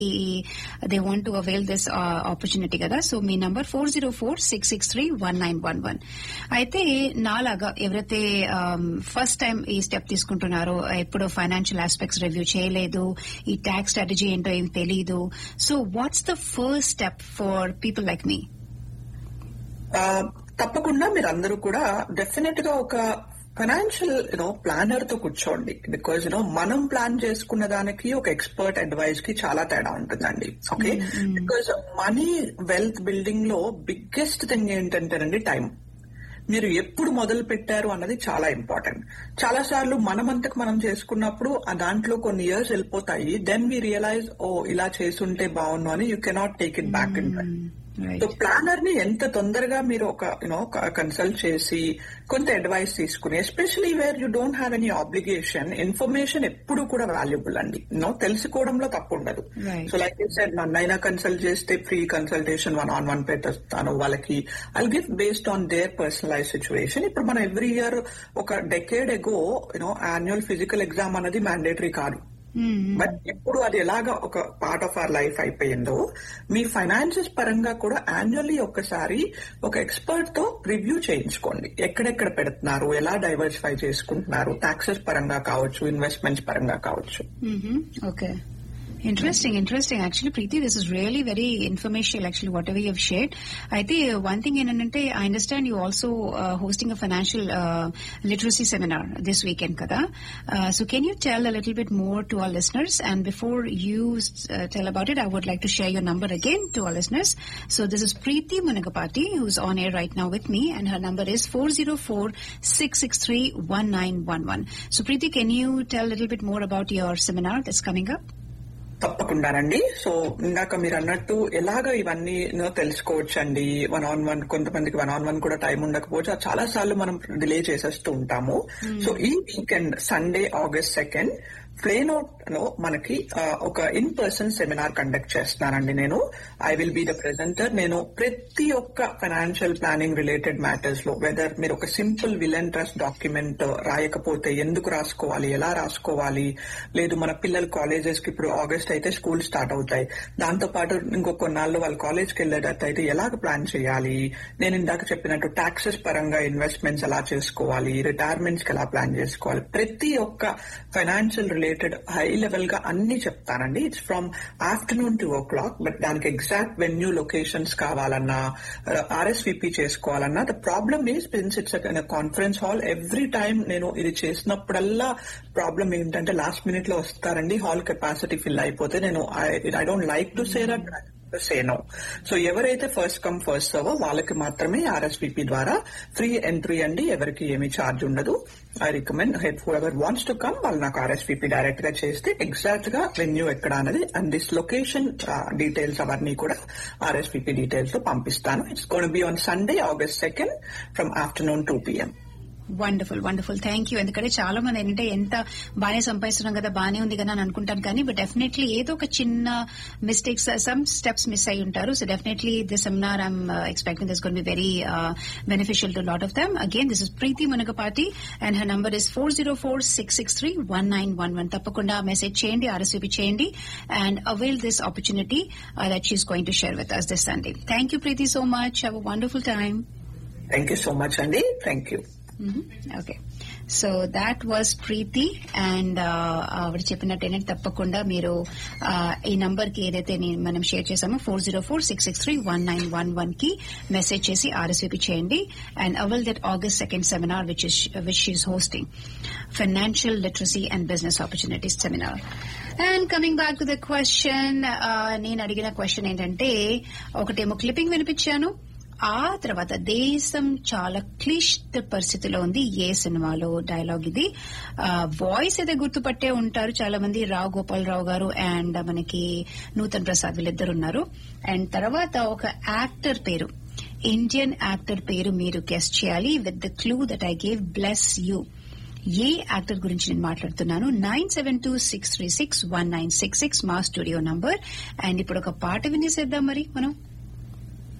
They want to avail this opportunity కదా so మీ number four zero four six six three one nine one one అయితే నాలాగా ఎవరైతే first time ఈ step తీసుకుంటున్నారో ఎప్పుడు ఫైనాన్షియల్ ఆస్పెక్ట్స్ రివ్యూ చేయలేదు ఈ ట్యాక్స్ స్ట్రాటజీ ఏంటో ఏం తెలియదు so what's the first step for people like me తప్పకుండా మీరు అందరూ కూడా డెఫినెట్ గా ఒక ఫైనాన్షియల్ యూనో ప్లానర్ తో కూర్చోండి బికాజ్ యూనో మనం ప్లాన్ చేసుకున్న దానికి ఒక ఎక్స్పర్ట్ అడ్వైస్ కి చాలా తేడా ఉంటుందండి okay because money wealth building లో బిగ్గెస్ట్ థింగ్ ఏంటంటేనండి టైం మీరు ఎప్పుడు మొదలు పెట్టారు అన్నది చాలా ఇంపార్టెంట్ చాలా సార్లు మనమంతకు మనం చేసుకున్నప్పుడు ఆ దాంట్లో కొన్ని ఇయర్స్ వెళ్ళిపోతాయి దెన్ వి రియలైజ్ ఓ ఇలా చేసుంటే బాగుండు అని you cannot take it back in so planner ని ఎంత తొందరగా మీరు ఒక యూనో కన్సల్ట్ చేసి కొంత అడ్వైస్ తీసుకుని especially where you don't have any obligation information ఎప్పుడు కూడా వాల్యుబుల్ అండి నో తెలుసుకోవడంలో తప్పు ఉండదు సో లైక్ సెడ్ నన్నైనా కన్సల్ట్ చేస్తే free consultation one on one పెట్టేస్తాను వాళ్ళకి I give based on their personalize situation ఇప్పుడు మనం ఎవ్రీ ఇయర్ ఒక decade ago you know annual physical exam అనేది మ్యాండేటరీ కాదు బట్ ఇప్పుడు అది ఎలాగా ఒక పార్ట్ ఆఫ్ అవర్ లైఫ్ అయిపోయిందో మీ ఫైనాన్సెస్ పరంగా కూడా యాన్యువల్లీ ఒక్కసారి ఒక ఎక్స్పర్ట్ తో రివ్యూ చేయించుకోండి ఎక్కడెక్కడ పెడుతున్నారు ఎలా డైవర్సిఫై చేసుకుంటున్నారు టాక్సెస్ పరంగా కావచ్చు ఇన్వెస్ట్మెంట్స్ పరంగా కావచ్చు okay Interesting, interesting. Actually, Preeti, this is really very informational, actually, whatever you have shared. I think one thing in Anante, I understand you also uh, hosting a financial uh, literacy seminar this weekend, Kada. Uh, so can you tell a little bit more to our listeners? And before you uh, tell about it, I would like to share your number again to our listeners. So this is Preeti Munagapati, who's on air right now with me, and her number is 404-663-1911. So Preeti, can you tell a little bit more about your seminar that's coming up? తప్పకుండానండి so ఇందాక మీరు అన్నట్టు ఎలాగ ఇవన్నీ తెలుసుకోవచ్చు అండి one on one కొంతమందికి one on one కూడా టైం ఉండకపోవచ్చు చాలా సార్లు మనం డిలే చేసేస్తూ ఉంటాము సో ఈ weekend Sunday August second Plano లో మనకి ఒక ఇన్ పర్సన్ సెమినార్ కండక్ట్ చేస్తున్నానండి నేను I will be the presenter నేను ప్రతి ఒక్క ఫైనాన్షియల్ ప్లానింగ్ రిలేటెడ్ మ్యాటర్స్ లో వెదర్ మీరు ఒక simple will and trust document రాయకపోతే ఎందుకు రాసుకోవాలి ఎలా రాసుకోవాలి లేదు మన పిల్లల కాలేజెస్ కి ఇప్పుడు ఆగస్ట్ అయితే స్కూల్ స్టార్ట్ అవుతాయి దాంతో పాటు ఇంకో కొన్నాళ్ళు వాళ్ళు కాలేజ్కి వెళ్ళేటట్టు అయితే ఎలాగ ప్లాన్ చేయాలి నేను ఇందాక చెప్పినట్టు టాక్సెస్ పరంగా ఇన్వెస్ట్మెంట్స్ ఎలా చేసుకోవాలి రిటైర్మెంట్స్ కి ఎలా ప్లాన్ చేసుకోవాలి ప్రతి ఒక్క ఫైనాన్షియల్ రిలేటెడ్ హై లెవెల్ గా అన్ని చెప్తానండి it's from afternoon two o'clock but దానికి ఎగ్జాక్ట్ వెన్యూ లొకేషన్స్ కావాలన్నా ఆర్ఎస్విపి చేసుకోవాలన్నా the problem is since it's conference hall every time నేను ఇది చేసినప్పుడల్లా ప్రాబ్లం ఏంటంటే లాస్ట్ మినిట్ లో వస్తారండి హాల్ కెపాసిటీ ఫిల్ అయిపోతే నేను I don't like to say that say no so ఎవరైతే ఫస్ట్ కమ్ ఫస్ట్ సర్వో వాళ్ళకి మాత్రమే ఆర్ఎస్విపి ద్వారా ఫ్రీ ఎంట్రీ అండి ఎవరికి ఏమి ఛార్జ్ ఉండదు I recommend whoever wants to come వాళ్ళు నాకు ఆర్ఎస్విపి డైరెక్ట్ గా చేస్తే ఎగ్జాక్ట్ గా వెన్యూ ఎక్కడ అనేది అండ్ దిస్ లొకేషన్ డీటెయిల్స్ అవన్నీ కూడా ఆర్ఎస్విపి డీటెయిల్స్ తో పంపిస్తాను it's gonna be on Sunday August second from afternoon two PM wonderful wonderful thank you ఎందుకంటే చాలా మంది ఏంటంటే ఎంత బాగానే సంపాదిస్తున్నాం కదా బాగానే ఉంది కదా అని అనుకుంటాను కానీ బట్ డెఫినెట్లీ ఏదో ఒక చిన్న మిస్టేక్స్ సమ్ స్టెప్స్ మిస్ అయి ఉంటారు so definitely this seminar I'm expecting this gonna be very beneficial to lot of them again this is Preethi Munagapati and her number is four zero four six six three one nine one one తప్పకుండా message చేయండి RSVP చేయండి and avail this opportunity that she's going to share with us this Sunday thank you Preethi so much have a wonderful time thank you so much అండి thank you okay so that was Preethi and ఆవిడ చెప్పినట్టు ఏంటంటే తప్పకుండా మీరు ఈ number కి ఏదైతే మనం షేర్ చేసామో four zero four six six three one nine one one కి మెసేజ్ చేసి ఆర్ఎస్వీపీ చేయండి and avail that August second seminar which is which is hosting financial literacy and business opportunities seminar and coming back to the question నేను అడిగిన question ఏంటంటే ఒకటేమో clipping వినిపించాను ఆ తర్వాత దేశం చాలా క్లిష్ట పరిస్థితిలో ఉంది ఏ సినిమాలో డైలాగ్ ఇది వాయిస్ అయితే గుర్తుపట్టే ఉంటారు చాలా మంది రావు గోపాలరావు గారు అండ్ మనకి నూతన్ ప్రసాద్ వీళ్ళిద్దరు ఉన్నారు అండ్ తర్వాత ఒక యాక్టర్ పేరు ఇండియన్ యాక్టర్ పేరు మీరు గెస్ట్ చేయాలి with the clue that I gave bless you a actor గురించి నేను మాట్లాడుతున్నాను nine seven two six three six one nine six six మా స్టూడియో నంబర్ అండ్ ఇప్పుడు ఒక పాట వినేసేద్దాం మరి మనం